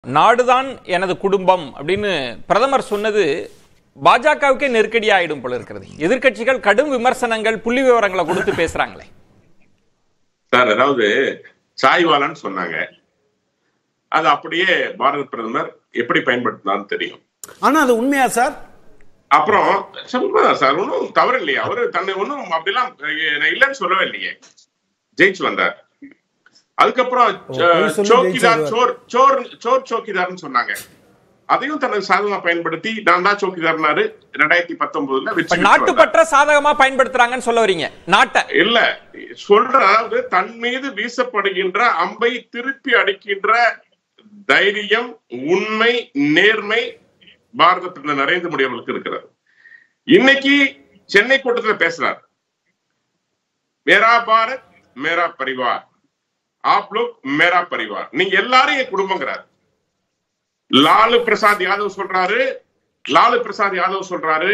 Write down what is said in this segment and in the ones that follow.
நாடுதான் எனது குடும்பம் அப்படின்னு பிரதமர் சொன்னது பாஜகவுக்கே நெருக்கடி ஆயிடும் போல இருக்கிறது எதிர்க்கட்சிகள் கடும் விமர்சனங்கள் புள்ளி விவரங்களை கொடுத்து பேசுறாங்களே சார் அதாவது சாய்வாலான்னு சொன்னாங்க அது அப்படியே பாரத பிரதமர் எப்படி பயன்படுத்தினான்னு தெரியும் ஆனா அது உண்மையா சார் அப்புறம் சும்மாதான் சார் ஒன்றும் தவறு இல்லையே அவரு தன்னை ஒன்றும் அப்படிலாம் அஹ், நான் இல்லைன்னு சொல்லவே இல்லையே ஜெயிச்சு வந்தார் அதுக்கப்புறம் ச- பொய் சொல்லி சோக்கிதார் ஜெயிச்சு சோர் சோர் சோர் சோக்கிதார்னு சொன்னாங்க அதையும் தனது சாதகமா பயன்படுத்தி நான் தான் சோக்கிதார்னாரு ரெண்டாயிரத்தி பத்தொன்பதுல இப்ப வெற்றி பெற்று வந்தார். நாட்டுப்பற்ற சாதகமா பயன்படுத்துறாங்கன்னு சொல்ல வரீங்க நாட்டை இல்ல சொல்ற அதாவது தன் மீது வீசப்படுகின்ற அம்பை திருப்பி அடிக்கின்ற தைரியம் உண்மை நேர்மை பாரத பிரதமர் நரேந்திர மோடி அவர்களுக்கு இருக்கிறது இன்னைக்கு சென்னை கூட்டத்துல பேசுறார் மேரா பாரத் மேரா பரிவார் ஆப் லோக் மேரா பரிவார் நீங்க எல்லாரும் என் குடும்பங்கிறார் லாலு பிரசாத் யாதவ் சொல்றாரு லாலு பிரசாத் யாதவ் சொல்றாரு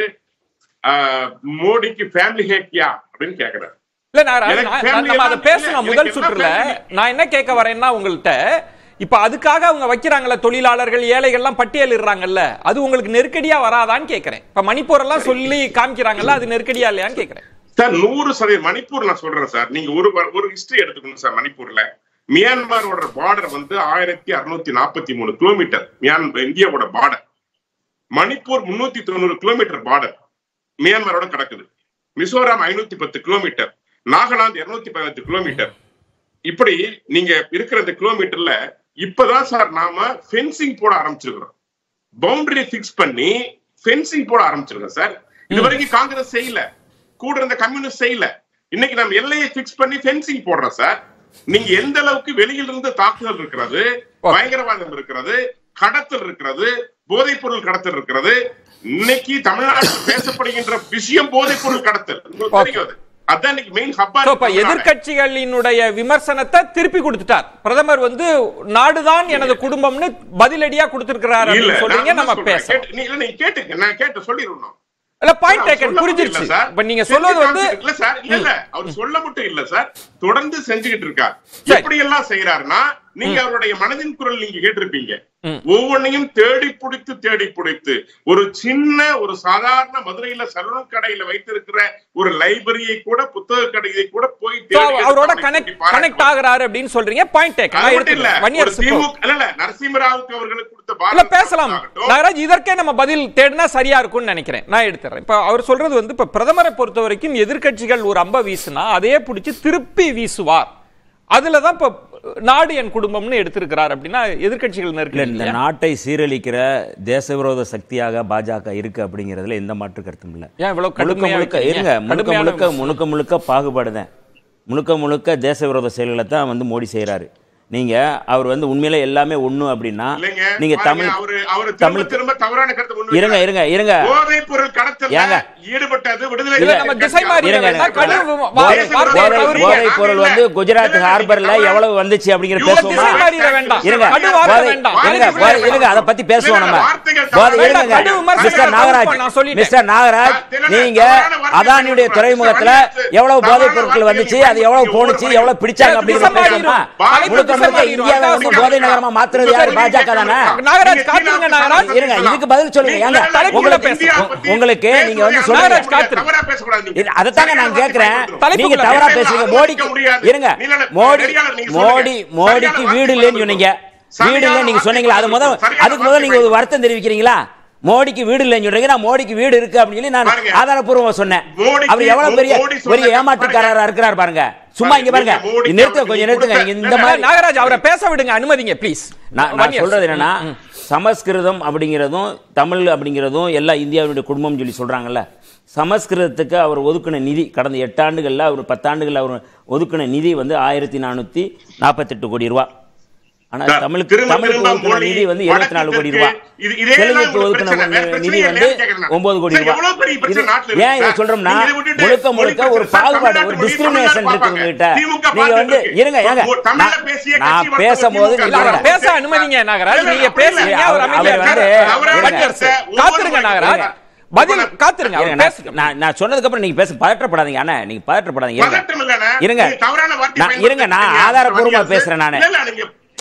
ஆஹ், மோடிக்கு ஃபேமிலி ஹே கியா அப்படின்னு கேக்குறாரு இல்ல நான் எனக்கு நான்- family நம்ம அதை எல்லாம் பேசணும் இல்ல. முதல் எனக்கு என்ன சுற்றுல family? நான் என்ன கேட்க வரேன்னா உங்கள்கிட்ட இப்ப அதுக்காக அவங்க வைக்கிறாங்கல்ல தொழிலாளர்கள் ஏழைகள்லாம் பட்டியலிடுறாங்கல்ல அது உங்களுக்கு நெருக்கடியா வராதான்னு கேக்குறேன் இப்ப மணிப்பூர் எல்லாம் சொல்லி காமிக்கிறாங்கல்ல அது நெருக்கடியா இல்லையான்னு கேக்குறேன் சார் நூறு சதவீதம் மணிப்பூர் நான் சொல்றேன் சார் நீங்க ஒரு வ- ஒரு ஹிஸ்டரி எடுத்துக்கணும் சார் மணிப்பூர்ல மியான்மரோட பார்டர் வந்து ஆயிரத்தி அறுநூத்தி நாற்பத்தி மூணு கிலோமீட்டர் மியான் இந்தியாவோட பார்டர் மணிப்பூர் முன்னூத்தி தொண்ணூறு கிலோமீட்டர் பார்டர் மியான்மரோட கிடக்குது மிசோராம் ஐநூத்தி பத்து கிலோமீட்டர் நாகாலாந்து இருநூத்தி பதினெட்டு கிலோமீட்டர் இப்படி நீங்க இருக்கிற இந்த கிலோமீட்டர்ல இப்பதான் சார் நாம ஃபென்சிங் போட ஆரம்பிச்சிருக்கிறோம் பவுண்டரி பிக்ஸ் பண்ணி ஃபென்சிங் போட ஆரம்பிச்சிருக்கோம் சார் இது வரைக்கும் காங்கிரஸ் செய்யல கூட இருந்த கம்யூனிஸ்ட் செய்யல இன்னைக்கு நம்ம எல்லையை பிக்ஸ் பண்ணி ஃபென்சிங் போடுறோம் சார் நீங்க எந்த அளவுக்கு வெளியில இருந்து தாக்குதல் இருக்கிறது பயங்கரவாதம் இருக்கிறது கடத்தல் இருக்கிறது போதைப் பொருள் கடத்தல் இருக்கிறது இன்னைக்கு தமிழ்நாட்டில் பேசப்படுகின்ற விஷயம் போதைப் பொருள் கடத்தல் உங்களுக்கு தெரியும் அது. அதான் இன்னைக்கு மெயின் ஹப்பா So, இப்ப எதிர்க்கட்சிகளினுடைய விமர்சனத்தை திருப்பி கொடுத்துட்டார் பிரதமர் வந்து நாடுதான் எனது குடும்பம்னு பதிலடியா கொடுத்திருக்கிறார் இல்ல அப்படின்னு சொல்றீங்க நான் நம்ம சொல்றேன். பேசலாம் கேட்டு- நீ- இல்ல, நீங்க கேட்டுங்க நான் கேட்டு சொல்லிடணும் இல்ல பாயிண்ட் அவர் டேக்கன் சொல்ல மட்டும் புரிஞ்சிருச்சு இல்ல சார். இப்ப நீங்க செஞ்சு சொல்றது வந்து காமிச்சிட்டு- இல்ல சார் இல்ல இல்ல அவர் சொல்ல மட்டும் இல்ல சார் தொடர்ந்து செஞ்சுக்கிட்டு இருக்கார் சரி. எப்படி எல்லாம் செய்யறாருன்னா நீங்க அவருடைய மனதின் குரல் நீங்க கேட்டிருப்பீங்க ம். ஒவ்வொன்னையும் தேடி பிடித்து தேடி பிடித்து ஒரு சின்ன ஒரு சாதாரண மதுரையில சலூன் கடையில வைத்திருக்கிற ஒரு லைப்ரரியை கூட புத்தக கடையை கூட போய் So, தேடி எடுத்து அவரோட அவனை கனெக்ட் கூட்டி பாராட்டுவார். கனெக்ட் ஆகுறாரு அப்படின்னு சொல்றீங்க பாயிண்ட் டேக்கன் அது நான் மட்டும் இல்ல எடுத்துக்கிறேன் ஒரு வன்னியரசு pro. திமுக இல்ல இல்ல நரசிம்மராவுக்கு அவர்களுக்கு கொடுத்த இல்ல பாரத பேசலாம் ஆகட்டும். நாகராஜ் இதற்கே நம்ம பதில் தேடினா சரியா இருக்கும்னு நினைக்கிறேன் நான் எடுத்துறேன் இப்ப அவர் சொல்றது வந்து இப்ப பிரதமரை பொறுத்த வரைக்கும் எதிர்க்கட்சிகள் ஒரு அம்ப வீசுனா அதையே பிடிச்சி திருப்பி வீசுவார் அதுலதான் இப்ப நாடு என் குடும்பம்னு எடுத்திருக்கிறார் அப்படின்னா எதிர்க்கட்சிகள் இல்ல நெருக்கடி இந்த இல்லையா? நாட்டை சீரழிக்கிற தேசவிரோத சக்தியாக பாஜக இருக்கு அப்படிங்கிறதுல எந்த மாற்று கருத்தும் இல்ல ஏன் இவ்வளவு முழுக்க கடுமையா முழுக்க வைக்கிறீங்க? இருங்க முழுக்க கடுமையான முழுக்க விமர்சனம். முழுக்க முழுக்க பாகுபாடுதான் முழுக்க முழுக்க தேசவிரோத செயல்களை தான் வந்து மோடி செய்யறாரு நீங்க அவர் வந்து உண்மையில எல்லாமே ஒண்ணு அப்படின்னா இல்லைங்க நீங்க பாருங்க, தமிழ் அவரு அவரு திரும்ப தமிழ் திரும்ப தவறான கருத்தை முன்வைக்கிறார். இருங்க இருங்க இருங்க போதைப் பொருள் கடத்தல்ல ஏங்க? ஈடுபட்டது விடுதலை இல்ல, நம்ம திசை மாறி இருங்க, வேண்டாம். இருங்க. கடும் வா- போதை- வார்த்தையை போதை- தவிர்க்க. போதை பொருள் வந்து குஜராத் ஹார்பர்ல எவ்வளவு வந்துச்சு அப்படிங்கிற இவங்க பேசுவோமா திசை மாறிட வேண்டாம். இருங்க கடு வார்த்தை போதை- வேண்டாம். இருங்க போதை- இருங்க அதை பத்தி பேசுவோம் நம்ம போதை இருங்க வேண்டாம், கடு விமர்சனம் மிஸ்டர் நாகராஜ் நான் சொல்லிட்டேன். மிஸ்டர் நாகராஜ் நீங்க அதானியுடைய துறைமுகத்துல எவ்வளவு போதைப் பொருட்கள் வந்துச்சு அது எவ்வளவு போனுச்சு எவ்வளவு பிடிச்சாங்க அப்படிங்கிற திசை பேசணுமா மாறிடும். முழுக்க திசை முழுக்க மாறிடும். இந்தியாவை வந்து அதான் போதை நகரமா மாத்துறது யாரு பாஜக தானே நாகராஜ் காத்துருங்க நாகராஜ் இருங்க இதுக்கு பதில் சொல்லுங்க ஏங்க தலைப்புக்குள்ள உங்களுக்கு பேசுங்க. உங்களுக்கு நீங்க வந்து சொல்லுங்க நாகராஜ் காத்துரு. தவறா பேசக்கூடாது இது- அதைத்தாங்க நான் கேக்குறேன் தலைப்புக்குள்ள நீங்க தவறா பேச பேசுறீங்க அனுமதிக்க மோடிக்கு முடியாது. இருங்க இல்ல, இல்ல, மோடி நெறியாளர் நீங்க மோடி சொல்லுங்க. மோடிக்கு சரியான வீடு வார்த்தை இல்லைன்னு சொன்னீங்க சரியான வீடு இல்லை நீங்க வார்த்தை சொன்னீங்களா அது முதல் சரியான அதுக்கு முதல்ல நீங்க ஒரு வார்த்தை வருத்தம் தெரிவிக்கிறீங்களா மோடிக்கு வீடு இல்லைன்னு சொல்றீங்க நான் மோடிக்கு வீடு இருக்கு அப்படின்னு சொல்லி நான் பாருங்க. ஆதாரப்பூர்வமா சொன்னேன் மோடிக்கு அவர் எவ்வளவு பெரிய மோடி சொன்ன- பெரிய ஏமாற்றுக்காரரா இருக்கிறார் பாருங்க சும்மா இங்க பாருங்க பாருங்க, மோடிக்கு நிறுத்த அவர் கொஞ்சம் நிறுத்துங்க கொடுத்த- இந்த மாதிரி நாகராஜ் அவரை பேச விடுங்க அனுமதிங்க ப்ளீஸ் நான் நான் சொல்றது என்னன்னா சமஸ்கிருதம் அப்படிங்கிறதும் தமிழ் அப்படிங்கிறதும் எல்லா இந்தியாவுடைய குடும்பம் சொல்லி சொல்றாங்கல்ல சமஸ்கிருதத்துக்கு அவர் ஒதுக்கின நிதி கடந்த எட்டாண்டுகள்ல அவர் பத்தாண்டுகள்ல அவர் ஒதுக்கின நிதி வந்து ஆயிரத்தி நானூத்தி நாற்பத்தெட்டு கோடி ரூபாய் ஆனா சார், தமிழுக்கு திரும்ப தமிழுக்கு திரும்ப ஒதுக்கின மொழி, நிதி வந்து எழுபத்தி நாலு கோடி வடக்கு ரூபாய் இது- இதே தான் தெலுங்குக்கு உங்களுக்கு ஒதுக்கின பிரச்சனை. வேற நிதி பிரச்சனை வந்து இல்லைன்னு கேக்குறேன். ஒன்பது கோடி சார், ரூபாய் எவ்வளவு பெரிய பிரச்சனை இது- நாட்டுல இருக்கு ஏன் இதை சார்? சொல்றோம்னா நீங்க இதை விட்டுட்டு முழுக்க மொழி முழுக்க ஒரு பிரச்சனை, பாகுபாடு தமிழ்நாட்டு ஒரு மொழி டிஸ்கிரிமினேஷன் இருக்கு பார்ப்பாங்க. உங்ககிட்ட திமுக நீங்க வந்து பார்த்துருக்கு. இருங்க ஏங்க ஒரு தமிழ்ல நான்- பேசிய நான் கட்சி வர்த்தகம் பேசும்போது திமுக. நீங்க இல்ல, இருங்க. பேச அனுமதிங்க நாகராஜ் இல்ல, நீங்க அப்படி இல்ல. பேசுறீங்க அவர் அவர் அமைதியா வந்து- இருக்காரு. அவரே வன்னியரசு, ஒவ்வொரு காத்திருங்க நாகராஜ் இருங்க. பதில் காத்திருங்க அவர் இருங்க, நான்- பேசட்டும். நான் நான் சொன்னதுக்கு அப்புறம் நீங்க பேச பதற்றப்படாதீங்க அண்ணா நீங்க பதற்றப்படாதீங்க இருங்க. பதட்டம் இல்லைண்ணே. இருங்க நீங்க தவறான வார்த்தையை நான் இருங்க நான் பயன்படுத்துறீங்க. ஆதாரபூர்வமா வன்னியரசு. பேசுறேன் நானு இல்ல, இல்ல, நீங்க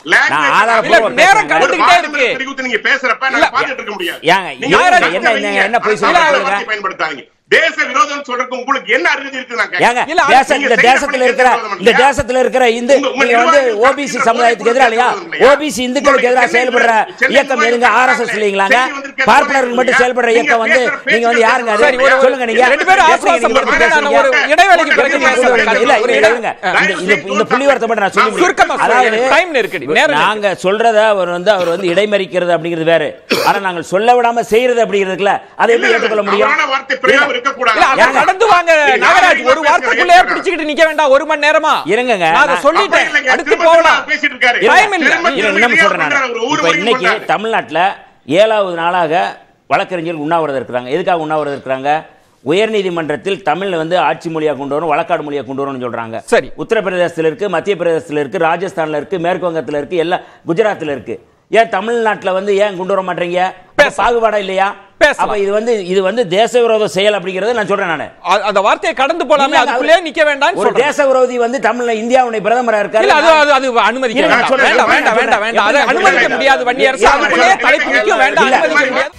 நான் இல்ல, ஆதாரப்பூர்வம் நேரம் பேசுறேங்க. கடந்துகிட்டே இருக்கு. குறித்து நீங்க பேசுறப்ப இல்ல. நாங்க பார்த்துட்டு இருக்க முடியாது ஏங்க, நீங்க ஏங்க, சட்டத்தை என்ன- வைங்க. என்ன- என்ன பொய் ஆனா சொல்றீங்க? தமிழ் வார்த்தையை பயன்படுத்தாதீங்க தேச விரோதம் சொல்றதுக்கு உங்களுக்கு என்ன அருகதை இருக்கு நான் ஏங்க கேட்கிறேன். இல்ல, தேச நீங்க இந்த செய்யற தேசத்துல பணிக்கு இருக்கிற தேச விரோதம் இந்த இல்லையா? தேசத்துல இருக்கிற இந்து உங்க- உங்க நீங்க வந்து நிர்வாகிகள் ஓபிசி சட்டத்தில் சமுதாயத்துக்கு போய் எதிராக இல்லையா தேச விரோதம் இல்லையா? ஓபிசி இந்துக்களுக்கு எதிராக சென்னை செயல்படுற சென்னை இயக்கம் போய் எதுங்க பேசுறாங்க. ஆர்எஸ்எஸ் இல்லைங்களாங்க செய்தி வந்திருக்க பார்ப்பனர்கள் மட்டும் இல்லையா? செயல்படுற நீங்க இயக்கம் வந்து பேசுற நீங்க வந்து பேச்சு யாருங்க அது? சரி, ஒரு- சொல்லுங்க நீங்க ரெண்டு பேரும் எப்படி ஆசுவாசம் நீங்க படுத்துங்க. நான் பேசுறீங்க? ஒரு இடைவெளிக்கு பிறகு இல்ல, பேசுறேன். இல்ல, ஒரு இல்ல, இடம். இருங்க. இந்த- இந்த- இந்த புள்ளிவரத்தை மட்டும் நான் சொல்லி முடிக்கிறேன். சுருக்கமா அதாவது சொல்லுங்க. டைம் நெருக்கடி, நேரம் நெருக்கடி. நாங்க சொல்றத அவர் வந்து அவர் வந்து இடைமறிக்கிறது அப்படிங்கிறது வேற ஆனா நாங்கள் சொல்ல விடாம செய்யறது அப்படிங்கிறதுல அதை எப்படி ஏற்றுக்கொள்ள முடியும் தவறான வார்த்தை பிரயோகம் இருக்கக்கூடாது. இல்ல, அதை ஏங்க. கடந்து வாங்க நீங்க நாகராஜ் ஒரு நாகரிகமா வார்த்தைக்குள்ளே பேசுறீங்க. பிடிச்சுக்கிட்டு நிக்க வேண்டாம் ஒரு மணி நேரமா இருங்கங்க, நான் அதை நான்- சொல்லிட்டேன் அப்படி இல்லைங்க. அடுத்து திரும்ப போகலாம் திரும்ப பேசிட்டு இருக்காரு. டைம் இல்ல. திரும்ப இரு, திரும்ப இன்னும் இதே சொல்றேன் பண்றாரு. நான். ஒரு ஊர் இப்ப வரைக்கும் இன்னைக்கு பண்றாரு. தமிழ்நாட்டுல ஏழாவது நாளாக வழக்கறிஞர்கள் உண்ணாவிரதம் இருக்கிறாங்க எதுக்காக உண்ணாவிரதம் இருக்கிறாங்க உயர்நீதிமன்றத்தில் தமிழ்ல வந்து ஆட்சி மொழியா கொண்டு வரும் வழக்காடு மொழியா கொண்டு வரும்னு சொல்றாங்க சரி. உத்தரப்பிரதேசத்துல இருக்கு மத்திய பிரதேசத்துல இருக்கு ராஜஸ்தான்ல இருக்கு மேற்கு வங்கத்துல இருக்கு எல்லாம் குஜராத்ல இருக்கு ஏன் தமிழ்நாட்டுல வந்து ஏன் கொண்டு வர மாட்டீங்க அப்ப பேசலாம். பாகுபாடா இல்லையா பேசலாம். அப்ப இது வந்து இது வந்து தேச விரோத செயல் அப்படிங்கறத நான் சொல்றேன் நானு அ- அந்த வார்த்தையை கடந்து போலாமே இல்ல, அதுக்குள்ளே நிக்க வேண்டாம்னு ஒரு சொல்றேன் தேச விரோதி வந்து தமிழ்ல இந்தியாவுடைய பிரதமரா இருக்காரு இல்ல அது அது அது அனுமதிக்க இல்ல, நான் வேண்டாம் சொல்றேன், வேண்டாம் சொல்றேன், வேண்டாம் வேண்டாம் வேண்டாம் அதை சொல்றேன். அனுமதிக்க முடியாது வன்னியரசு இல்ல, அதுக்குள்ளே இல்ல, தலைப்பு நிக்க இல்ல, வேண்டாம் இல்ல. அனுமதிக்க முடியாது